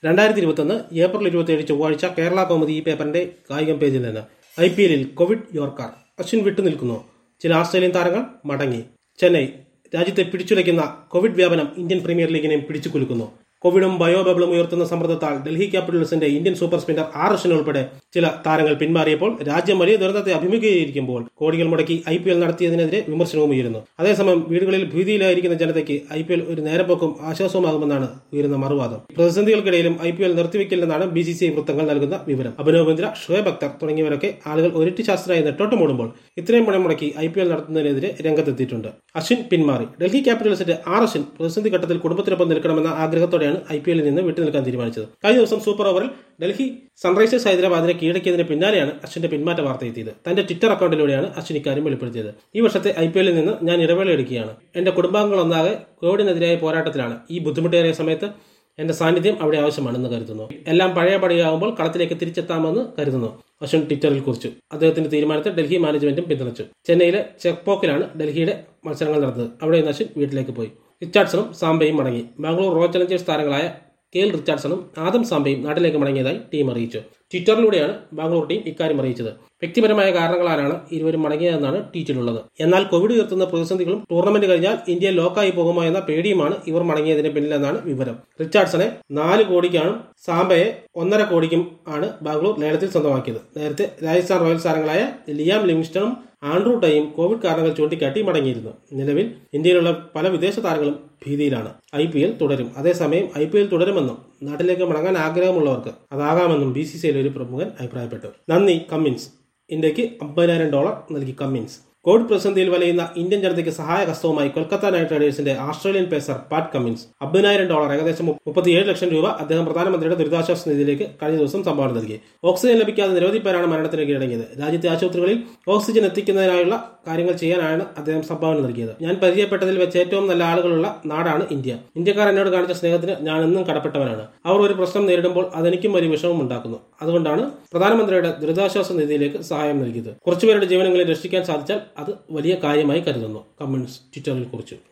രണ്ടായിരത്തി ഇരുപത്തൊന്ന് ഏപ്രിൽ ഇരുപത്തിയേഴ് ചൊവ്വാഴ്ച കേരള കൗമുദി ഈ പേപ്പറിന്റെ കായികം പേജിൽ നിന്ന് ഐ പി എല്ലിൽ കോവിഡ് യോർക്കാർ അശ്വിൻ വിട്ടുനിൽക്കുന്നു ചില ആസ്ട്രേലിയൻ താരങ്ങൾ മടങ്ങി ചെന്നൈ രാജ്യത്തെ പിടിച്ചുലയ്ക്കുന്ന കോവിഡ് വ്യാപനം ഇന്ത്യൻ പ്രീമിയർ ലീഗിനെയും പിടിച്ചുകുലുക്കുന്നു കോവിഡും ബയോബബിളും ഉയർത്തുന്ന സമ്മർദ്ദത്താൽ ഡൽഹി ക്യാപിറ്റൽസിന്റെ Indian super spinner R Ashwin ഉൾപ്പെടെ ചില താരങ്ങൾ പിന്മാറിയപ്പോൾ രാജ്യം വലിയ ദുരന്തത്തെ അഭിമുഖീകരിക്കുമ്പോൾ കോടികൾ മുടക്കി ഐ പി എൽ നടത്തിയതിനെതിരെ വിമർശനവും ഉയരുന്നു അതേസമയം വീടുകളിൽ ഭീതിയിലായിരിക്കുന്ന ജനതയ്ക്ക് ഐ പി എൽ ഒരു നേരപ്പോക്കും ആശ്വാസവുമാകുമെന്നാണ് ഉയരുന്ന മറുവാദം പ്രതിസന്ധികൾക്കിടയിലും ഐ പി എൽ നിർത്തിവെക്കില്ലെന്നാണ് ബി സി സി ഐ വൃത്തങ്ങൾ നൽകുന്ന വിവരം അഭിനവ് ബിന്ദ്ര ഷുഹേബ് അക്തർ തുടങ്ങിയവരൊക്കെ ആളുകൾ ഒരിട്ടി ശാസ്ത്രമായി നെട്ടോട്ടമോടുമ്പോൾ ഇത്രയും പണം മുടക്കി ഐ പി എൽ നടത്തുന്നതിനെതിരെ രംഗത്തെത്തിയിട്ടുണ്ട് അശ്വിൻ പിന്മാറി ഡൽഹി ക്യാപിറ്റൽസിന്റെ ആർ അശ്വിൻ പ്രതിസന്ധി ഘട്ടത്തിൽ കുടുംബത്തിനൊപ്പം നിൽക്കണമെന്ന ആഗ്രഹത്തോടെയാണ് ഐ പി എല്ലിൽ നിന്ന് വിട്ടുനിൽക്കാൻ തീരുമാനിച്ചത് കഴിഞ്ഞ ദിവസം സൂപ്പർ ഓവറിൽ ഡൽഹി സൺറൈസേഴ്സ് ഹൈദരാബാദിനെ കീഴടക്കിയതിന് പിന്നാലെയാണ് അശ്വിന്റെ പിന്മാറ്റ വാർത്ത എത്തിയത് തന്റെ ട്വിറ്റർ അക്കൗണ്ടിലൂടെയാണ് അശ്വിൻ ഇക്കാര്യം വെളിപ്പെടുത്തിയത് ഈ വർഷത്തെ ഐ പി എല്ലിൽ നിന്ന് ഞാൻ ഇടവേള എടുക്കുകയാണ് എന്റെ കുടുംബാംഗങ്ങളൊന്നാകെ കോവിഡിനെതിരായ പോരാട്ടത്തിലാണ് ഈ ബുദ്ധിമുട്ടേറിയ സമയത്ത് എന്റെ സാന്നിധ്യം അവിടെ ആവശ്യമാണെന്ന് കരുതുന്നു എല്ലാം പഴയ പടിയാകുമ്പോൾ കളത്തിലേക്ക് തിരിച്ചെത്താമെന്ന് കരുതുന്നു അശ്വിൻ ട്വിറ്ററിൽ കുറിച്ചു അദ്ദേഹത്തിന്റെ തീരുമാനത്തെ ഡൽഹി മാനേജ്മെന്റും പിന്തുണച്ചു ചെന്നൈയിലെ ചെക്പോക്കിലാണ് ഡൽഹിയുടെ മത്സരങ്ങൾ നടന്നത് അവിടെ നിന്ന് അശ്വിൻ വീട്ടിലേക്ക് പോയി റിച്ചാർഡ്സണും സാംബയും മടങ്ങി ബാംഗ്ലൂർ റോയൽ ചലഞ്ചേഴ്സ് താരങ്ങളായ കെ എൽ റിച്ചാർഡ്സണും ആദം സാംബയും നാട്ടിലേക്ക് മടങ്ങിയതായി ടീം അറിയിച്ചു ട്വിറ്ററിലൂടെയാണ് ബാംഗ്ലൂർ ടീം ഇക്കാര്യം അറിയിച്ചത് വ്യക്തിപരമായ കാരണങ്ങളാലാണ് ഇരുവരും മടങ്ങിയതെന്നാണ് ട്വീറ്റിലുള്ളത് എന്നാൽ കോവിഡ് ഉയർത്തുന്ന പ്രതിസന്ധികളും ടൂർണമെന്റ് കഴിഞ്ഞാൽ ഇന്ത്യ ലോക്കായി പോകുമോ എന്ന പേടിയുമാണ് ഇവർ മടങ്ങിയതിന് പിന്നിലെന്നാണ് വിവരം റിച്ചാർഡ്സനെ നാല് കോടിക്കാണ് സാംബയെ ഒന്നര കോടിക്കും ആണ് ബാംഗ്ലൂർ ലേലത്തിൽ സ്വന്തമാക്കിയത് നേരത്തെ രാജസ്ഥാൻ റോയൽസ് താരങ്ങളായ ലിയാം ലിവിങ്സ്റ്റണും ആൻഡ്രൂ ടൈയും കോവിഡ് കാരണങ്ങൾ ചൂണ്ടിക്കാട്ടി മടങ്ങിയിരുന്നു നിലവിൽ ഇന്ത്യയിലുള്ള പല വിദേശ താരങ്ങളും ഭീതിയിലാണ് ഐ പി എൽ തുടരും അതേസമയം ഐ പി എൽ തുടരുമെന്നും നാട്ടിലേക്ക് മടങ്ങാൻ ആഗ്രഹമുള്ളവർക്ക് അതാകാമെന്നും ബി സി സിയിലെ ഒരു പ്രമുഖൻ അഭിപ്രായപ്പെട്ടു നന്ദി കമ്മിൻസ് ഇന്ത്യക്ക് അമ്പതിനായിരം ഡോളർ നൽകി കമ്മിൻസ് കോവിഡ് പ്രതിസന്ധിയിൽ വലയുന്ന ഇന്ത്യൻ ജനതയ്ക്ക് സഹായഹസ്തവുമായി കൊൽക്കത്ത നൈറ്റ് റൈഡേഴ്സിന്റെ ആസ്ട്രേലിയൻ പേസർ പാറ്റ് കമ്മിൻസ് അമ്പതിനായിരം ഡോളർ ഏകദേശം മുപ്പത്തിയേഴ് ലക്ഷം രൂപ അദ്ദേഹം പ്രധാനമന്ത്രിയുടെ ദുരിതാശ്വാസ നിധിയിലേക്ക് കഴിഞ്ഞ ദിവസം സംഭാവന നൽകി ഓക്സിജൻ ലഭിക്കാതെ നിരവധി പേരാണ് മരണത്തിന് കീഴടങ്ങിയത് രാജ്യത്തെ ആശുപത്രികളിൽ ഓക്സിജൻ എത്തിക്കുന്നതിനായുള്ള കാര്യങ്ങൾ ചെയ്യാനാണ് അദ്ദേഹം സംഭാവന നൽകിയത് ഞാൻ പരിചയപ്പെട്ടതിൽ വെച്ച് ഏറ്റവും നല്ല ആളുകളുള്ള നാടാണ് ഇന്ത്യ ഇന്ത്യക്കാർ എന്നോട് കാണിച്ച സ്നേഹത്തിന് ഞാൻ എന്നും കടപ്പെട്ടവനാണ് അവർ ഒരു പ്രശ്നം നേരിടുമ്പോൾ അതെനിക്കും വലിയ വിഷമം ഉണ്ടാക്കുന്നു അതുകൊണ്ടാണ് പ്രധാനമന്ത്രിയുടെ ദുരിതാശ്വാസ നിധിയിലേക്ക് സഹായം നൽകിയത് കുറച്ചുപേരുടെ ജീവനങ്ങളെ രക്ഷിക്കാൻ സാധിച്ചാൽ അത് വലിയ കാര്യമായി കരുതുന്നു കമ്മ്യൂണിസ്റ്റ് ട്വിറ്ററിൽ കുറിച്ചു